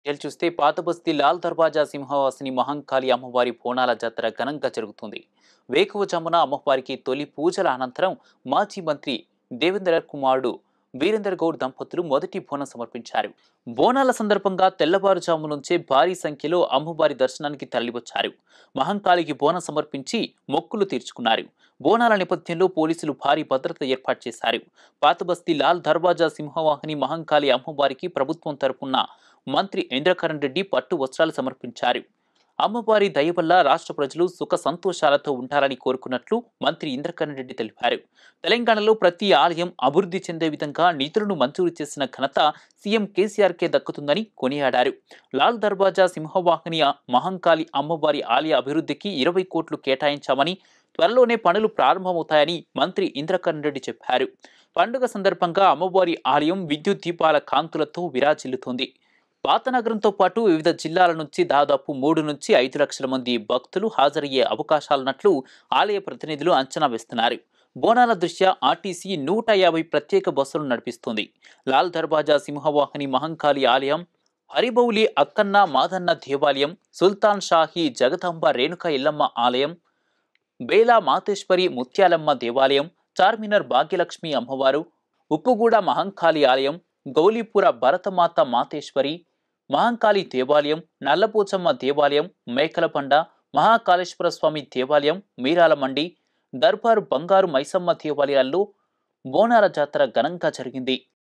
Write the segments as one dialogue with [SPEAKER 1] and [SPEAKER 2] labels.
[SPEAKER 1] ఇక చూస్తే పాత బస్తీ లాల్ దర్వాజా సింహవాసిని మహంకాళి అమ్మవారి బోనాల జాతర ఘనంగా జరుగుతుంది వేకువజామున అమ్మవారికి తొలి పూజల అనంతరం మాజీ మంత్రి దేవేంద్ర కుమారుడు వీరేందర్ గౌడ్ దంపతులు మొదటి బోనం సమర్పించారు బోనాల సందర్భంగా తెల్లవారుజాము నుంచే భారీ సంఖ్యలో అమ్మవారి దర్శనానికి తరలివచ్చారు మహంకాళికి బోనం సమర్పించి మొక్కులు తీర్చుకున్నారు బోనాల నేపథ్యంలో పోలీసులు భారీ భద్రత ఏర్పాటు చేశారు పాతబస్తీ లాల్ దర్వాజా సింహవాహిని మహంకాళి అమ్మవారికి ప్రభుత్వం తరపున మంత్రి ఇంద్రకరణ్ రెడ్డి పట్టు వస్త్రాలు సమర్పించారు అమ్మవారి దయ వల్ల రాష్ట్ర ప్రజలు సుఖ సంతోషాలతో ఉండాలని కోరుకున్నట్లు మంత్రి ఇంద్రకరణ్ రెడ్డి తెలిపారు తెలంగాణలో ప్రతి ఆలయం అభివృద్ధి చెందే విధంగా నిధులను మంజూరు చేసిన ఘనత సీఎం కేసీఆర్కే దక్కుతుందని కొనియాడారు లాల్ దర్వాజా సింహవాహిని మహంకాళి అమ్మవారి ఆలయ అభివృద్ధికి ఇరవై కోట్లు కేటాయించామని త్వరలోనే పనులు ప్రారంభమవుతాయని మంత్రి ఇంద్రకరణ్ రెడ్డి చెప్పారు పండుగ సందర్భంగా అమ్మవారి ఆలయం విద్యుత్ దీపాల కాంతులతో విరాజిల్లుతోంది పాత నగరంతో పాటు వివిధ జిల్లాల నుంచి దాదాపు మూడు నుంచి ఐదు లక్షల మంది భక్తులు హాజరయ్యే అవకాశాలున్నట్లు ఆలయ ప్రతినిధులు అంచనా వేస్తున్నారు బోనాల దృష్ట్యా ఆర్టీసీ నూట యాభై ప్రత్యేక బస్సులు నడిపిస్తుంది లాల్ దర్వాజా సింహవాహిని మహంకాళి ఆలయం హరిబౌలి అక్కన్న మాదన్న దేవాలయం సుల్తాన్ షాహీ జగదాంబ రేణుక ఇల్లమ్మ ఆలయం బేలా మాతేశ్వరి ముత్యాలమ్మ దేవాలయం చార్మినర్ భాగ్యలక్ష్మి అమ్మవారు ఉప్పుగూడ మహంకాళి ఆలయం గౌలీపుర భరతమాత మాతేశ్వరి మహంకాళి దేవాలయం నల్లపోచమ్మ దేవాలయం మేకలపండ మహాకాళేశ్వర స్వామి దేవాలయం మీరాల మండి దర్బారు బంగారు మైసమ్మ దేవాలయాల్లో బోనాల జాతర ఘనంగా జరిగింది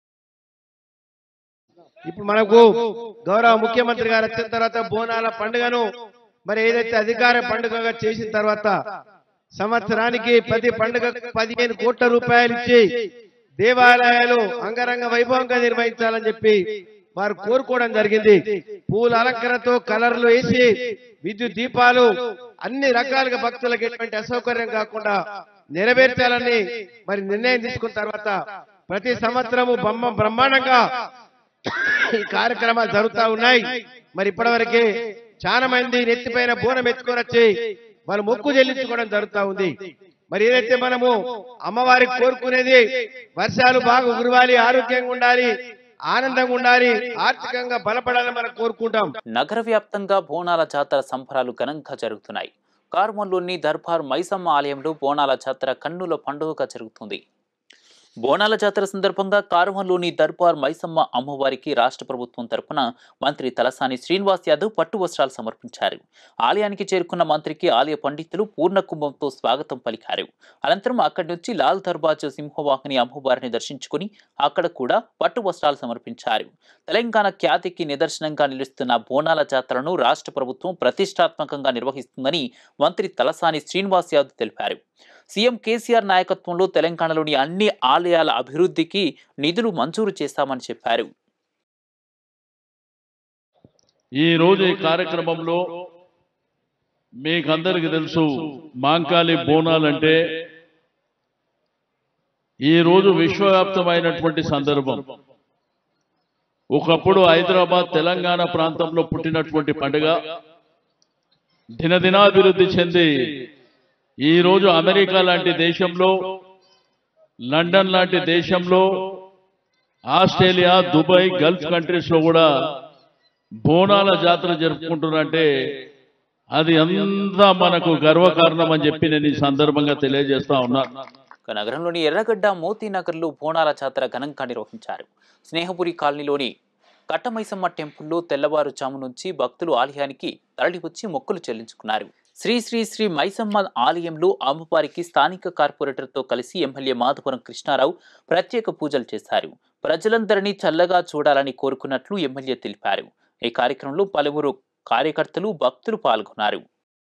[SPEAKER 2] ఇప్పుడు మనకు గౌరవ ముఖ్యమంత్రి గారు వచ్చిన తర్వాత బోనాల పండుగను మరి ఏదైతే అధికార పండుగగా చేసిన తర్వాత సంవత్సరానికి ప్రతి పండుగ పదిహేను కోట్ల రూపాయలు ఇచ్చి దేవాలయాలు అంగరంగ వైభవంగా నిర్వహించాలని చెప్పి వారు కోరుకోవడం జరిగింది పూల అలంకరణతో కలర్లు వేసి విద్యుత్ దీపాలు అన్ని రకాలుగా భక్తులకు ఎటువంటి అసౌకర్యం కాకుండా నెరవేర్చాలని మరి నిర్ణయం తీసుకున్న తర్వాత ప్రతి సంవత్సరము బ్రహ్మ బ్రహ్మాండంగా ఈ కార్యక్రమాలు జరుగుతా ఉన్నాయి మరి ఇప్పటివరకే చాలా మంది నెత్తిపైన బోనం ఎత్తుకొని వచ్చి వాళ్ళు మొక్కు చెల్లించుకోవడం జరుగుతా ఉంది మరి ఏదైతే మనము అమ్మవారికి కోరుకునేది వర్షాలు బాగా కురవాలి ఆరోగ్యంగా ఉండాలి ఆనందంగా ఉండాలి ఆర్థికంగా బలపడాలని మనం కోరుకుంటాం
[SPEAKER 1] నగర వ్యాప్తంగా బోనాల జాతర సంబరాలు ఘనంగా జరుగుతున్నాయి కార్మల్లోని దర్బార్ మైసమ్మ ఆలయంలో బోనాల జాతర కన్నుల పండుగగా జరుగుతుంది బోనాల జాతర సందర్భంగా కారుమల్లోని దర్బార్ మైసమ్మ అమ్మవారికి రాష్ట్ర ప్రభుత్వం తరపున మంత్రి తలసాని శ్రీనివాస్ యాదవ్ పట్టు వస్త్రాలు సమర్పించారు ఆలయానికి చేరుకున్న మంత్రికి ఆలయ పండితులు పూర్ణ కుంభంతో స్వాగతం పలికారు అనంతరం అక్కడి నుంచి లాల్ దర్బార్ సింహవాహిని అమ్మవారిని దర్శించుకుని అక్కడ కూడా పట్టు వస్త్రాలు సమర్పించారు తెలంగాణ ఖ్యాతికి నిదర్శనంగా నిలుస్తున్న బోనాల జాతరను రాష్ట్ర ప్రభుత్వం ప్రతిష్టాత్మకంగా నిర్వహిస్తుందని మంత్రి తలసాని శ్రీనివాస్ యాదవ్ తెలిపారు సీఎం కేసీఆర్ నాయకత్వంలో తెలంగాణలోని అన్ని ఆలయాల అభివృద్ధికి నిధులు మంజూరు చేస్తామని చెప్పారు
[SPEAKER 3] ఈ రోజు ఈ కార్యక్రమంలో మీకందరికి తెలుసు మాంకాళి బోనాలంటే ఈ రోజు విశ్వవ్యాప్తమైనటువంటి సందర్భం ఒకప్పుడు హైదరాబాద్ తెలంగాణ ప్రాంతంలో పుట్టినటువంటి పండుగ దినదినాభివృద్ధి చెంది ఈ రోజు అమెరికా లాంటి దేశంలో లండన్ లాంటి దేశంలో ఆస్ట్రేలియా దుబాయ్ గల్ఫ్ కంట్రీస్ లో కూడా బోనాల జాతర జరుపుకుంటున్నంటే అది అంతా మనకు గర్వకారణం అని చెప్పి నేను ఈ సందర్భంగా తెలియజేస్తా ఉన్నా
[SPEAKER 1] ఇక నగరంలోని ఎర్రగడ్డ మోతీ నగర్లో బోనాల జాతర ఘనంగా నిర్వహించారు స్నేహపురి కాలనీలోని కట్టమైసమ్మ టెంపుల్లో తెల్లవారుజాము నుంచి భక్తులు ఆలయానికి తరలివచ్చి మొక్కులు చెల్లించుకున్నారు శ్రీ శ్రీ శ్రీ మైసమ్మ ఆలయంలో అమ్మవారికి స్థానిక కార్పొరేటర్తో కలిసి ఎమ్మెల్యే మాధవరం కృష్ణారావు ప్రత్యేక పూజలు చేశారు ప్రజలందరినీ చల్లగా చూడాలని కోరుకున్నట్లు ఎమ్మెల్యే తెలిపారు ఈ కార్యక్రమంలో పలువురు కార్యకర్తలు భక్తులు పాల్గొన్నారు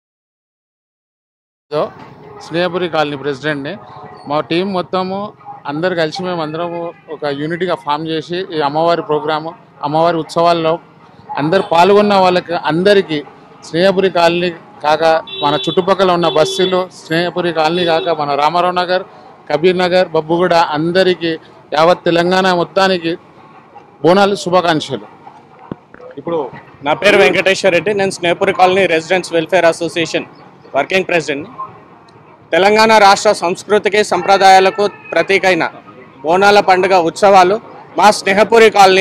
[SPEAKER 4] సో స్నేహపురి కాలనీ ప్రెసిడెంట్ని మా టీం మొత్తము అందరు కలిసి మేము అందరం ఒక యూనిటీగా ఫామ్ చేసి ఈ అమ్మవారి ప్రోగ్రాము అమ్మవారి ఉత్సవాల్లో అందరు పాల్గొన్న వాళ్ళకి అందరికీ స్నేహపురి కాలనీ కాక మన చుట్టుపక్కల ఉన్న బస్సులు స్నేహపురి కాలనీ కాక మన రామారావు నగర్ కబీర్ నగర్ బబ్బుగూడ అందరికీ యావత్ తెలంగాణ మొత్తానికి బోనాలు శుభాకాంక్షలు
[SPEAKER 5] ఇప్పుడు నా పేరు వెంకటేశ్వర రెడ్డి నేను Snehapuri colony residents welfare association working president Telangana రాష్ట్ర సంస్కృతికి సంప్రదాయాలకు ప్రతీకైన బోనాల పండుగ ఉత్సవాలు మా స్నేహపురి కాలనీలో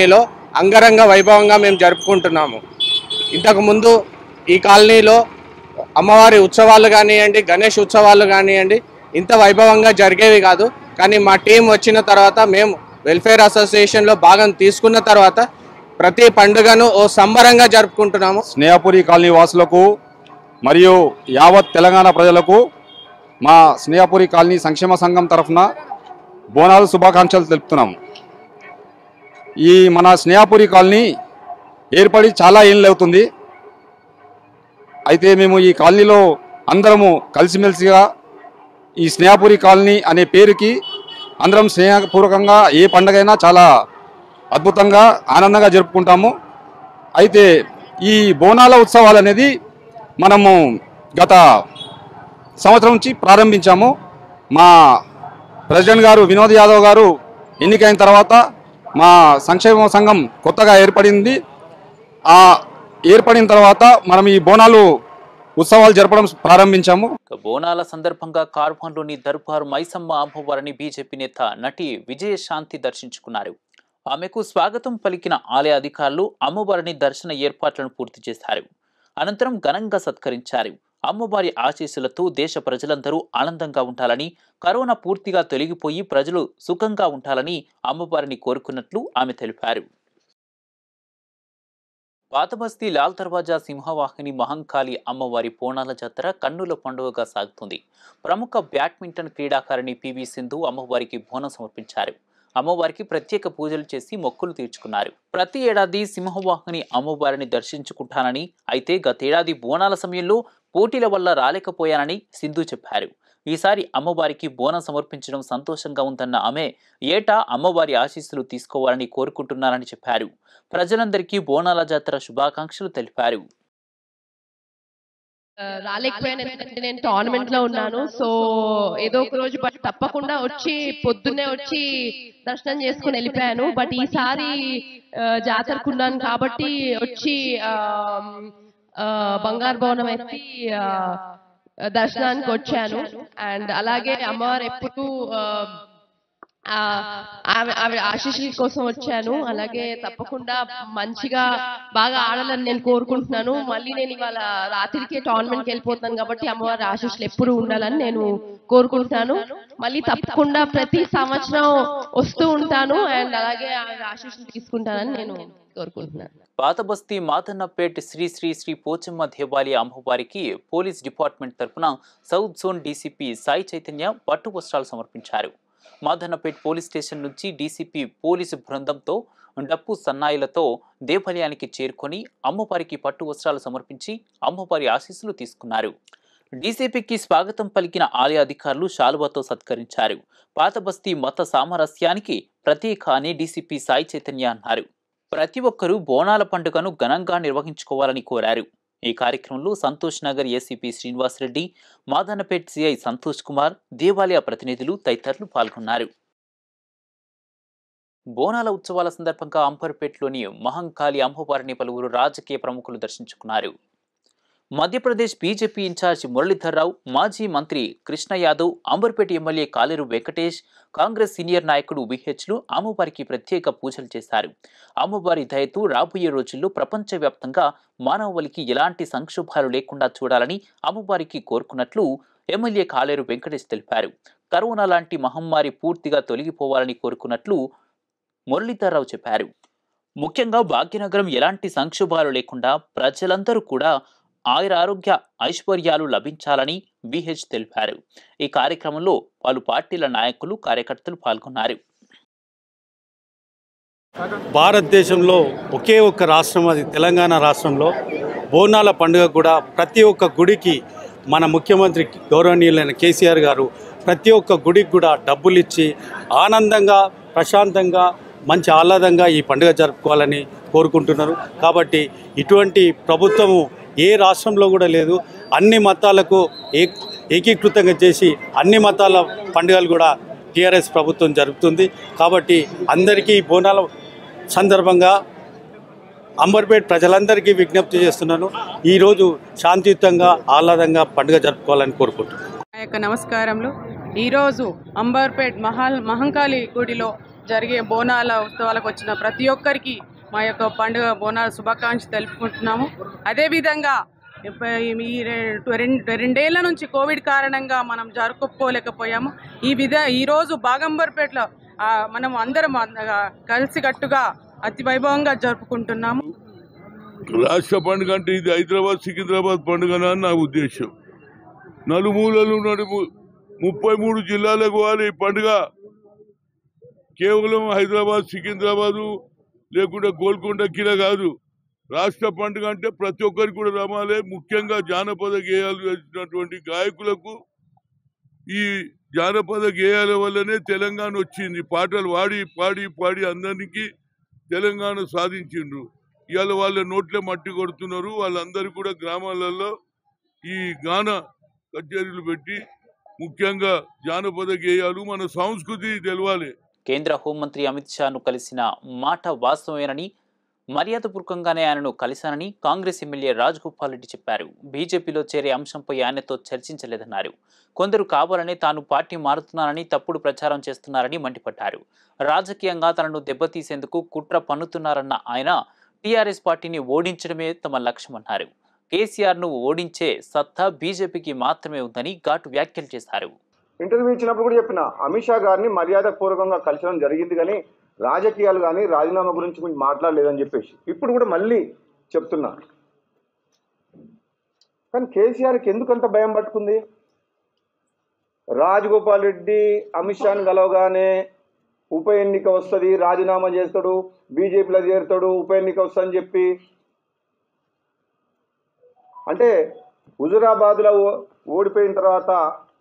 [SPEAKER 5] అంగరంగ వైభవంగా మేము జరుపుకుంటున్నాము ఇంతకుముందు ఈ కాలనీలో అమ్మవారి ఉత్సవాలు కానివ్వండి గణేష్ ఉత్సవాలు కానివ్వండి ఇంత వైభవంగా జరిగేవి కాదు కానీ మా టీం వచ్చిన తర్వాత మేము వెల్ఫేర్ అసోసియేషన్లో భాగం తీసుకున్న తర్వాత ప్రతి పండుగను ఓ సంబరంగా జరుపుకుంటున్నాము
[SPEAKER 6] స్నేహపురి కాలనీ వాసులకు మరియు యావత్ తెలంగాణ ప్రజలకు మా స్నేహపురి కాలనీ సంక్షేమ సంఘం తరఫున బోనాలు శుభాకాంక్షలు తెలుపుతున్నాము ఈ మన స్నేహపురి కాలనీ ఏర్పడి చాలా ఏళ్ళు అవుతుంది అయితే మేము ఈ కాలనీలో అందరము కలిసిమెలిసిగా ఈ స్నేహపురి కాలనీ అనే పేరుకి అందరం స్నేహపూర్వకంగా ఏ పండగైనా చాలా అద్భుతంగా ఆనందంగా జరుపుకుంటాము అయితే ఈ బోనాల ఉత్సవాలు అనేది మనము గత సంవత్సరం నుంచి ప్రారంభించాము మా ప్రెసిడెంట్ గారు వినోద్ యాదవ్ గారు ఎన్నికైన తర్వాత మా సంక్షేమ సంఘం కొత్తగా ఏర్పడింది ఆ ఏర్పడిన తర్వాత మనం ఈ బోనాలు ఉత్సవాలు జరపడం ప్రారంభించాము
[SPEAKER 1] ఇక బోనాల సందర్భంగా కార్వాన్లోని దర్బార్ మైసమ్మ అమ్మవారిని బీజేపీ నేత నటి విజయశాంతి దర్శించుకున్నారు ఆమెకు స్వాగతం పలికిన ఆలయ అధికారులు అమ్మవారిని దర్శన ఏర్పాట్లను పూర్తి చేశారు అనంతరం ఘనంగా సత్కరించారు అమ్మవారి ఆశీస్సులతో దేశ ప్రజలందరూ ఆనందంగా ఉండాలని కరోనా పూర్తిగా తొలగిపోయి ప్రజలు సుఖంగా ఉండాలని అమ్మవారిని కోరుకున్నట్లు ఆమె తెలిపారు పాతబస్తీ లాల్ దర్వాజా సింహవాహిని మహంకాళి అమ్మవారి బోనాల జాతర కన్నుల పండుగగా సాగుతుంది ప్రముఖ బ్యాడ్మింటన్ క్రీడాకారిణి పివి సింధు అమ్మవారికి బోనం సమర్పించారు అమ్మవారికి ప్రత్యేక పూజలు చేసి మొక్కులు తీర్చుకున్నారు ప్రతి ఏడాది సింహవాహిని అమ్మవారిని దర్శించుకుంటానని అయితే గతేడాది బోనాల సమయంలో పోటీల వల్ల రాలేకపోయానని సింధు చెప్పారు ఈసారి అమ్మవారికి బోనం సమర్పించడం సంతోషంగా ఉందన్న ఆమె ఏటా అమ్మవారి ఆశీస్సులు తీసుకోవాలని కోరుకుంటున్నారని చెప్పారు ప్రజలందరికీ బోనాల జాతర శుభాకాంక్షలు తెలిపారు
[SPEAKER 7] ఆ, రాలేకపోయాను ఎందుకంటే నేను టోర్నమెంట్ లో ఉన్నాను సో ఏదో ఒక రోజు బట్ తప్పకుండా వచ్చి పొద్దున్నే వచ్చి దర్శనం చేసుకుని వెళ్ళిపోయాను బట్ ఈసారి ఆ, జాతరకున్నాను కాబట్టి వచ్చి ఆ, ఆ, బంగారు భవనం ఎత్తి ఆ, దర్శనానికి వచ్చాను అండ్ అలాగే అమ్మవారు ఎప్పుడు ఆ, ఆ, ఆమె ఆవిడ ఆశీస్సుల కోసం వచ్చాను అలాగే తప్పకుండా మంచిగా బాగా ఆడాలని నేను కోరుకుంటున్నాను మళ్ళీ నేను ఇవాళ రాత్రికి టోర్నమెంట్ కి వెళ్ళిపోతున్నాను కాబట్టి అమ్మవారి ఆశీస్సులు ఎప్పుడు ఉండాలని నేను కోరుకుంటున్నాను మళ్ళీ తప్పకుండా ప్రతి సంవత్సరం వస్తూ ఉంటాను అండ్ అలాగే ఆవిడ ఆశీస్సులు తీసుకుంటానని నేను కోరుకుంటున్నాను
[SPEAKER 1] పాతబస్తీ మాతన్నపేట్ శ్రీ శ్రీ శ్రీ పోచమ్మ దేవాలయ అమ్మవారికి పోలీస్ డిపార్ట్మెంట్ తరపున south zone DCP Sai Chaitanya పట్టు వస్త్రాలు సమర్పించారు మాదన్నపేట్ పోలీస్ స్టేషన్ నుంచి డీసీపీ పోలీసు బృందంతో డప్పు సన్నాయిలతో దేవాలయానికి చేరుకొని అమ్మవారికి పట్టు వస్త్రాలు సమర్పించి అమ్మవారి ఆశీస్సులు తీసుకున్నారు డీసీపీకి స్వాగతం పలికిన ఆలయ అధికారులు శాలువాతో సత్కరించారు పాతబస్తీ మత సామరస్యానికి ప్రతీక అని డీసీపీ సాయి చైతన్య అన్నారు ప్రతి ఒక్కరూ బోనాల పండుగను ఘనంగా నిర్వహించుకోవాలని కోరారు ఈ కార్యక్రమంలో సంతోష్ నగర్ ఏసీపీ శ్రీనివాసరెడ్డి మాదన్నపేట్ సిఐ సంతోష్ కుమార్ దేవాలయ ప్రతినిధులు తదితరులు పాల్గొన్నారు బోనాల ఉత్సవాల సందర్భంగా అంబర్పేట్లోని మహంకాళి అమ్మవారిని పలువురు రాజకీయ ప్రముఖులు దర్శించుకున్నారు మధ్యప్రదేశ్ బీజేపీ ఇన్ఛార్జ్ మురళీధర్రావు మాజీ మంత్రి కృష్ణ యాదవ్ అంబర్పేట ఎమ్మెల్యే కాలేరు వెంకటేష్ కాంగ్రెస్ సీనియర్ నాయకుడు విహెచ్లు అమ్మవారికి ప్రత్యేక పూజలు చేశారు అమ్మవారి దయతో రాబోయే రోజుల్లో ప్రపంచవ్యాప్తంగా మానవాళికి ఎలాంటి సంక్షోభాలు లేకుండా చూడాలని అమ్మవారికి కోరుకున్నట్లు ఎమ్మెల్యే కాలేరు వెంకటేష్ తెలిపారు కరోనా లాంటి మహమ్మారి పూర్తిగా తొలగిపోవాలని కోరుకున్నట్లు మురళీధర్రావు చెప్పారు ముఖ్యంగా భాగ్యనగరం ఎలాంటి సంక్షోభాలు లేకుండా ప్రజలందరూ కూడా ఆయుర ఆరోగ్య ఐశ్వర్యాలు లభించాలని బిహెచ్ తెలిపారు ఈ కార్యక్రమంలో పలు పార్టీల నాయకులు కార్యకర్తలు పాల్గొన్నారు
[SPEAKER 8] భారతదేశంలో ఒకే ఒక్క రాష్ట్రం అది తెలంగాణ రాష్ట్రంలో బోనాల పండుగ కూడా ప్రతి ఒక్క గుడికి మన ముఖ్యమంత్రి గౌరవనీయులైన కేసీఆర్ గారు ప్రతి ఒక్క గుడికి కూడా డబ్బులు ఇచ్చి ఆనందంగా ప్రశాంతంగా మంచి ఆహ్లాదంగా ఈ పండుగ జరుపుకోవాలని కోరుకుంటున్నారు కాబట్టి ఇటువంటి ప్రభుత్వము ఏ రాష్ట్రంలో కూడా లేదు అన్ని మతాలకు ఏ ఏకీకృతంగా చేసి అన్ని మతాల పండుగలు కూడా టీఆర్ఎస్ ప్రభుత్వం జరుపుతుంది కాబట్టి అందరికీ ఈ బోనాల సందర్భంగా అంబర్పేట్ ప్రజలందరికీ విజ్ఞప్తి చేస్తున్నాను ఈరోజు శాంతియుతంగా ఆహ్లాదంగా పండుగ జరుపుకోవాలని కోరుకుంటున్నాను
[SPEAKER 9] నా యొక్క నమస్కారములు ఈరోజు అంబర్పేట్ మహల్ మహంకాళి గుడిలో జరిగే బోనాల ఉత్సవాలకు వచ్చిన ప్రతి ఒక్కరికి మా యొక్క పండుగ బోనాల శుభాకాంక్షలు తెలుపుకుంటున్నాము అదేవిధంగా ఇప్ప- ఈ రె- రెండు- రెండేళ్ల నుంచి కోవిడ్ కారణంగా మనం జరుపుకోలేకపోయాము ఈ విధ ఈరోజు బాగంబర్పేటలో ఆ, మనం అందరం ఆ, కలిసికట్టుగా అతి వైభవంగా జరుపుకుంటున్నాము
[SPEAKER 10] రాష్ట్ర పండుగ అంటే ఇది హైదరాబాద్ సికింద్రాబాద్ పండుగ అని నా ఉద్దేశం నలుమూలలు నడుము ముప్పై మూడు జిల్లాలకు వారి ఈ పండుగ కేవలం హైదరాబాద్ సికింద్రాబాదు లేకుంటే గోల్కొండ కిల కాదు రాష్ట్ర పండుగ అంటే ప్రతి ఒక్కరికి కూడా రమాలే ముఖ్యంగా జానపద గేయాలు వేసినటువంటి గాయకులకు ఈ జానపద గేయాల వల్లనే తెలంగాణ వచ్చింది పాటలు వాడి పాడి పాడి అందరికీ తెలంగాణ సాధించిండ్రు ఇవాళ వాళ్ళ నోట్లే మట్టి కొడుతున్నారు వాళ్ళందరూ కూడా గ్రామాలలో ఈ గాన కచేరీలు పెట్టి ముఖ్యంగా జానపద గేయాలు మన సంస్కృతి తెలవాలి
[SPEAKER 1] కేంద్ర హోంమంత్రి అమిత్ షాను కలిసిన మాట వాస్తవమేనని మర్యాదపూర్వకంగానే ఆయనను కలిశానని కాంగ్రెస్ ఎమ్మెల్యే రాజగోపాల్ రెడ్డి చెప్పారు బీజేపీలో చేరే అంశంపై ఆయనతో చర్చించలేదన్నారు కొందరు కావాలని తాను పార్టీ మారుతున్నానని తప్పుడు ప్రచారం చేస్తున్నారని మండిపడ్డారు రాజకీయంగా తనను దెబ్బతీసేందుకు కుట్ర పన్నుతున్నారన్న ఆయన టీఆర్ఎస్ పార్టీని ఓడించడమే తమ లక్ష్యమన్నారు కేసీఆర్ను ఓడించే సత్తా బీజేపీకి మాత్రమే ఉందని ఘాటు వ్యాఖ్యలు చేశారు
[SPEAKER 11] ఇంటర్వ్యూ ఇచ్చినప్పుడు కూడా చెప్పిన అమిత్ షా గారిని మర్యాద పూర్వకంగా కలిసడం జరిగింది కానీ రాజకీయాలు కానీ రాజీనామా గురించి కొంచెం మాట్లాడలేదని చెప్పేసి ఇప్పుడు కూడా మళ్ళీ చెప్తున్నా కానీ కేసీఆర్కి ఎందుకంత భయం పట్టుకుంది రాజగోపాల్ రెడ్డి అమిత్ షాని కలవగానే ఉప ఎన్నిక వస్తుంది రాజీనామా చేస్తాడు బీజేపీలో చేరుతాడు ఉప ఎన్నిక వస్తుందని చెప్పి అంటే హుజురాబాద్లో ఓ- ఓడిపోయిన తర్వాత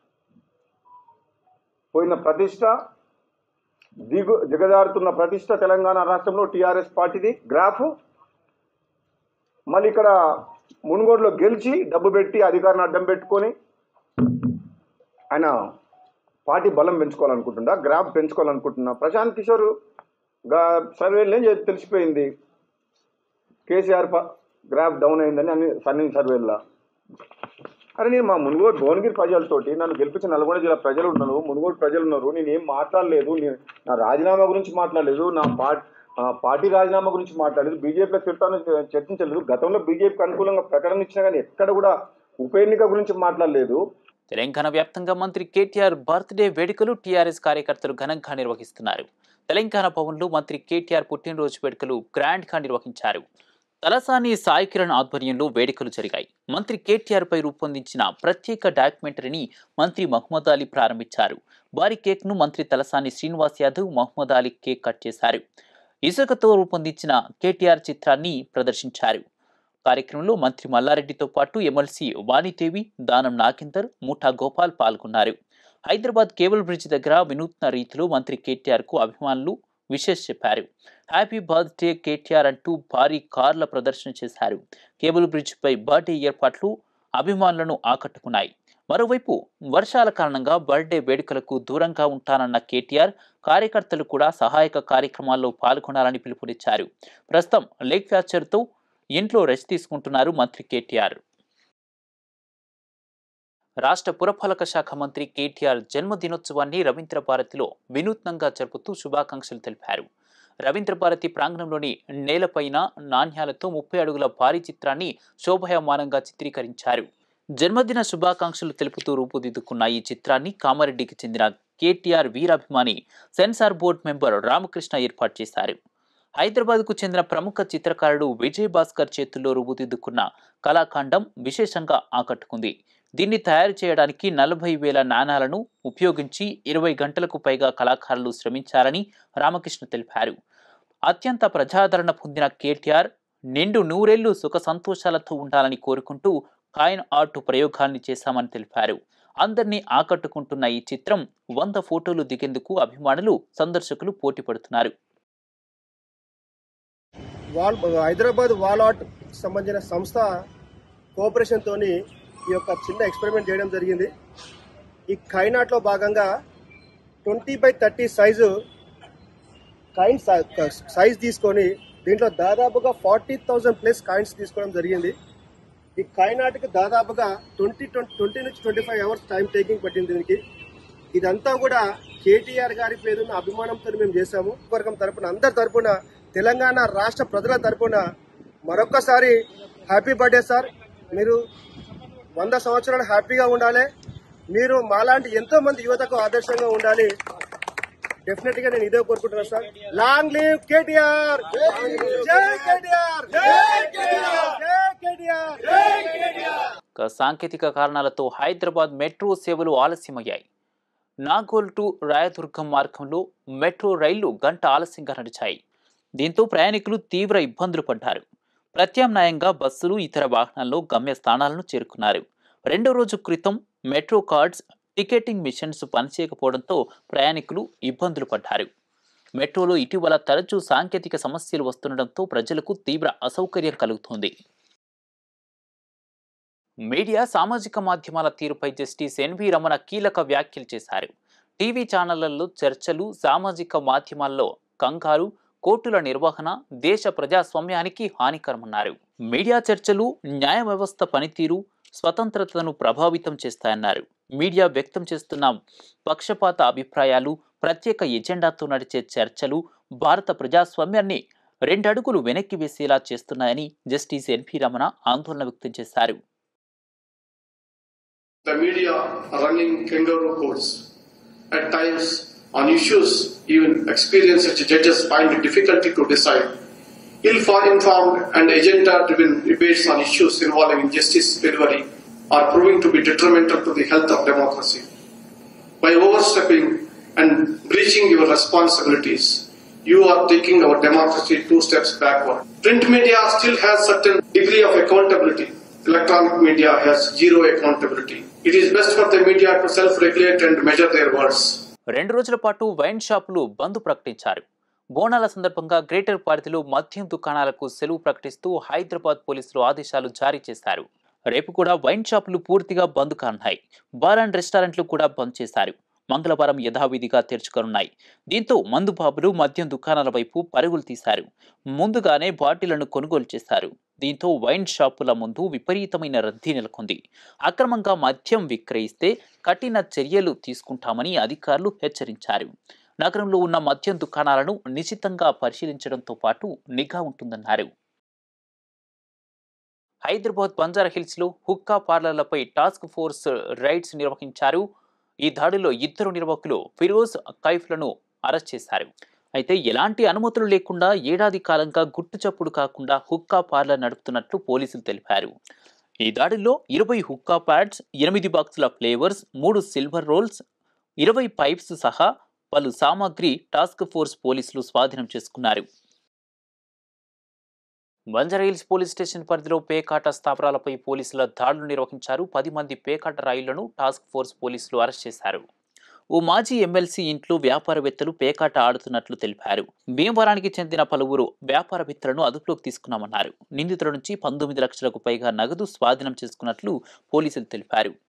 [SPEAKER 11] పోయిన ప్రతిష్ట దిగు దిగజారుతున్న ప్రతిష్ట తెలంగాణ రాష్ట్రంలో టీఆర్ఎస్ పార్టీది గ్రాఫ్ మళ్ళీ ఇక్కడ మునుగోడులో గెలిచి డబ్బు పెట్టి అధికారాన్ని అడ్డం పెట్టుకొని ఆయన పార్టీ బలం పెంచుకోవాలనుకుంటుండా గ్రాఫ్ పెంచుకోవాలనుకుంటున్నా ప్రశాంత్ కిషోర్ గా సర్వేలు ఏం చేసి తెలిసిపోయింది కేసీఆర్ ప- గ్రాఫ్ డౌన్ అయిందని అన్ని సన్ని సర్వేల్లో అరే నేను మా మునుగోడు భువనగిరి ప్రజలతోటి నన్ను గెలిపించిన నల్గొండ జిల్లా ప్రజలు ఉన్నారు మునుగోడు ప్రజలు ఉన్నారు నేను ఏం మాట్లాడలేదు నేను నా రాజీనామా గురించి మాట్లాడలేదు నా పార్టీ పార్టీ రాజీనామా గురించి మాట్లాడలేదు బీజేపీలో తిడతాను చర్చించలేదు గతంలో బీజేపీకి అనుకూలంగా ప్రకటన ఇచ్చినా కానీ ఎక్కడ కూడా ఉప ఎన్నిక గురించి మాట్లాడలేదు
[SPEAKER 1] తెలంగాణ వ్యాప్తంగా మంత్రి కేటీఆర్ బర్త్డే వేడుకలు టీఆర్ఎస్ కార్యకర్తలు ఘనంగా నిర్వహిస్తున్నారు తెలంగాణ భవన్లో మంత్రి కేటీఆర్ పుట్టినరోజు వేడుకలు గ్రాండ్గా నిర్వహించారు తలసాని సాయి కిరణ్ ఆధ్వర్యంలో వేడుకలు జరిగాయి మంత్రి కేటీఆర్ పై రూపొందించిన ప్రత్యేక డాక్యుమెంటరీని మంత్రి మహమ్మద్ అలీ ప్రారంభించారు భారీ కేక్ ను మంత్రి తలసాని శ్రీనివాస్ యాదవ్ మహమ్మద్ అలీ కేక్ కట్ చేశారు ఇసుకతో రూపొందించిన కేటీఆర్ చిత్రాన్ని ప్రదర్శించారు కార్యక్రమంలో మంత్రి మల్లారెడ్డితో పాటు ఎమ్మెల్సీ వాణిదేవి దానం నాగేందర్ ముఠా గోపాల్ పాల్గొన్నారు హైదరాబాద్ కేబుల్ బ్రిడ్జ్ దగ్గర వినూత్న రీతిలో మంత్రి కేటీఆర్ కు అభిమానులు విషెస్ చెప్పారు హ్యాపీ బర్త్డే కేటీఆర్ అంటూ భారీ కార్ల ప్రదర్శన చేశారు కేబుల్ బ్రిడ్జ్ పై బర్త్డే ఏర్పాట్లు అభిమానులను ఆకట్టుకున్నాయి మరోవైపు వర్షాల కారణంగా బర్త్డే వేడుకలకు దూరంగా ఉంటానన్న కేటీఆర్ కార్యకర్తలు కూడా సహాయక కార్యక్రమాల్లో పాల్గొనాలని పిలుపునిచ్చారు ప్రస్తుతం లేక్ ఫ్యాక్చర్తో ఇంట్లో రెస్ట్ తీసుకుంటున్నారు మంత్రి కేటీఆర్ రాష్ట్ర పురపాలక శాఖ మంత్రి కేటీఆర్ జన్మదినోత్సవాన్ని రవీంద్ర భారతిలో వినూత్నంగా జరుపుతూ శుభాకాంక్షలు తెలిపారు రవీంద్ర భారతి ప్రాంగణంలోని నేలపైన నాణ్యాలతో ముప్పై అడుగుల భారీ చిత్రాన్ని శోభాయమానంగా చిత్రీకరించారు జన్మదిన శుభాకాంక్షలు తెలుపుతూ రూపుదిద్దుకున్న ఈ చిత్రాన్ని కామారెడ్డికి చెందిన కేటీఆర్ వీరాభిమాని సెన్సార్ బోర్డు మెంబర్ రామకృష్ణ ఏర్పాటు చేశారు హైదరాబాద్కు చెందిన ప్రముఖ చిత్రకారుడు విజయ్ భాస్కర్ చేతుల్లో రూపుదిద్దుకున్న కళాఖండం విశేషంగా ఆకట్టుకుంది దీన్ని తయారు చేయడానికి నలభై వేల నాణాలను ఉపయోగించి ఇరవై గంటలకు పైగా కళాకారులు శ్రమించారని రామకృష్ణ తెలిపారు అత్యంత ప్రజాదరణ పొందిన కేటీఆర్ నిండు నూరేళ్లు సుఖ సంతోషాలతో ఉండాలని కోరుకుంటూ కాయిన్ ఆర్ట్ ప్రయోగాల్ని చేశామని తెలిపారు అందరినీ ఆకట్టుకుంటున్న ఈ చిత్రం వంద ఫోటోలు దిగేందుకు అభిమానులు సందర్శకులు పోటీ పడుతున్నారు
[SPEAKER 12] వాల్ హైదరాబాద్ వాల్ ఆర్ట్ సంబంధించిన సంస్థ కోఆపరేషన్ తోని ఈ యొక్క చిన్న ఎక్స్పెరిమెంట్ చేయడం జరిగింది ఈ కైనాట్లో భాగంగా twenty by thirty size coins size తీసుకొని దీంట్లో దాదాపుగా ఫార్టీ థౌజండ్ ప్లస్ కాయిన్స్ తీసుకోవడం జరిగింది ఈ కైనాట్కి దాదాపుగా ట్వంటీ ట్వంటీ నుంచి twenty five hours time taking పట్టింది దీనికి ఇదంతా కూడా కేటీఆర్ గారి పేరున్న అభిమానంతో మేము చేశాము వర్గం తరపున అందరి తరపున తెలంగాణ రాష్ట్ర ప్రజల తరపున మరొక్కసారి హ్యాపీ బర్త్డే సార్ మీరు వంద సంవత్సరాలు హ్యాపీగా ఉండాలి మీరు మాలాంటి ఎంతో మంది యువతకు ఆదర్శంగా ఉండాలి డెఫినెట్ గా నేను ఇదే కోరుకుంటున్నాను సార్ లాంగ్ లీవ్ కేటీఆర్ జై కేటీఆర్ జై కేటీఆర్ జై కేటీఆర్ జై కేటీఆర్
[SPEAKER 1] ఇక సాంకేతిక కారణాలతో హైదరాబాద్ మెట్రో సేవలు ఆలస్యమయ్యాయి నాగోల్ టు రాయదుర్గం మార్గంలో మెట్రో రైళ్లు గంట ఆలస్యంగా నడిచాయి దీంతో ప్రయాణికులు తీవ్ర ఇబ్బందులు పడ్డారు ప్రత్యామ్నాయంగా బస్సులు ఇతర వాహనాల్లో గమ్య స్థానాలను చేరుకున్నారు రెండో రోజు క్రితం మెట్రో కార్డ్స్ టికెటింగ్ మిషన్స్ పనిచేయకపోవడంతో ప్రయాణికులు ఇబ్బందులు పడ్డారు మెట్రోలో ఇటీవల తరచూ సాంకేతిక సమస్యలు వస్తుండటంతో ప్రజలకు తీవ్ర అసౌకర్యం కలుగుతోంది మీడియా సామాజిక మాధ్యమాల తీరుపై జస్టిస్ ఎన్వి రమణ కీలక వ్యాఖ్యలు చేశారు టీవీ ఛానళ్లలో చర్చలు సామాజిక మాధ్యమాల్లో కంగారు కోర్టుల నిర్వహణ దేశ ప్రజాస్వామ్యానికి హానికరమన్నారు మీడియా చర్చలు న్యాయ వ్యవస్థ పనితీరు స్వతంత్రతను ప్రభావితం చేస్తాయన్నారు మీడియా వ్యక్తం చేస్తున్న పక్షపాత అభిప్రాయాలు ప్రత్యేక ఎజెండాతో నడిచే చర్చలు భారత ప్రజాస్వామ్యాన్ని రెండడుగులు వెనక్కి వేసేలా చేస్తున్నాయని జస్టిస్ ఎన్పి రమణ ఆందోళన వ్యక్తం చేశారు
[SPEAKER 13] the media are running kangaroo courts. At times, on issues, even experienced judges find it difficulty to decide. Ill-informed and agenda-driven debates on issues involving justice delivery are proving to be detrimental to the health of democracy. By overstepping and breaching your responsibilities, you are taking our democracy two steps backward. Print media still has certain degree of accountability. Electronic media has zero accountability. It is best for the media to self-regulate and measure their words.
[SPEAKER 1] రెండు రోజుల పాటు wine షాపులు బంద్ ప్రకటించారు బోనాల సందర్భంగా greater పరిధిలో మద్యం దుకాణాలకు సెలవు ప్రకటిస్తూ హైదరాబాద్ పోలీసులు ఆదేశాలు జారీ చేశారు రేపు కూడా వైన్ షాపులు పూర్తిగా బంద్ కానున్నాయి బార్ అండ్ రెస్టారెంట్లు కూడా బంద్ చేశారు మంగళవారం యథావిధిగా తెరుచుకోనున్నాయి దీంతో మందు బాబులు మద్యం దుకాణాల వైపు పరుగులు తీశారు ముందుగానే బాటిళ్లను కొనుగోలు చేశారు దీంతో వైన్ షాపుల ముందు విపరీతమైన రద్దీ నెలకొంది అక్రమంగా మద్యం విక్రయిస్తే కఠిన చర్యలు తీసుకుంటామని అధికారులు హెచ్చరించారు నగరంలో ఉన్న మద్యం దుకాణాలను నిశితంగా పరిశీలించడంతో పాటు నిఘా ఉంటుందన్నారు హైదరాబాద్ బంజారా హిల్స్ లో హుక్కా పార్లర్లపై టాస్క్ ఫోర్స్ రైడ్స్ నిర్వహించారు ఈ దాడిలో ఇద్దరు నిర్వాహకులు ఫిరోజ్ కైఫ్లను అరెస్ట్ చేశారు అయితే ఎలాంటి అనుమతులు లేకుండా ఏడాది కాలంగా గుట్టుచప్పుడు కాకుండా హుక్కా పార్లర్ నడుపుతున్నట్లు పోలీసులు తెలిపారు ఈ దాడిలో ఇరవై హుక్కా ప్యాడ్స్ ఎనిమిది బాక్సుల ఫ్లేవర్స్ మూడు సిల్వర్ రోల్స్ ఇరవై పైప్స్ సహా పలు సామాగ్రి టాస్క్ ఫోర్స్ పోలీసులు స్వాధీనం చేసుకున్నారు బంజారాహిల్స్ పోలీస్ స్టేషన్ పరిధిలో పేకాట స్థావరాలపై పోలీసుల దాడులు నిర్వహించారు పది మంది పేకాట రాయిళ్లను టాస్క్ ఫోర్స్ పోలీసులు అరెస్ట్ చేశారు ఓ మాజీ ఎమ్మెల్సీ ఇంట్లో వ్యాపారవేత్తలు పేకాట ఆడుతున్నట్లు తెలిపారు భీమవరానికి చెందిన పలువురు వ్యాపారవేత్తలను అదుపులోకి తీసుకున్నామన్నారు నిందితుల నుంచి పంతొమ్మిది లక్షలకు పైగా నగదు స్వాధీనం చేసుకున్నట్లు పోలీసులు తెలిపారు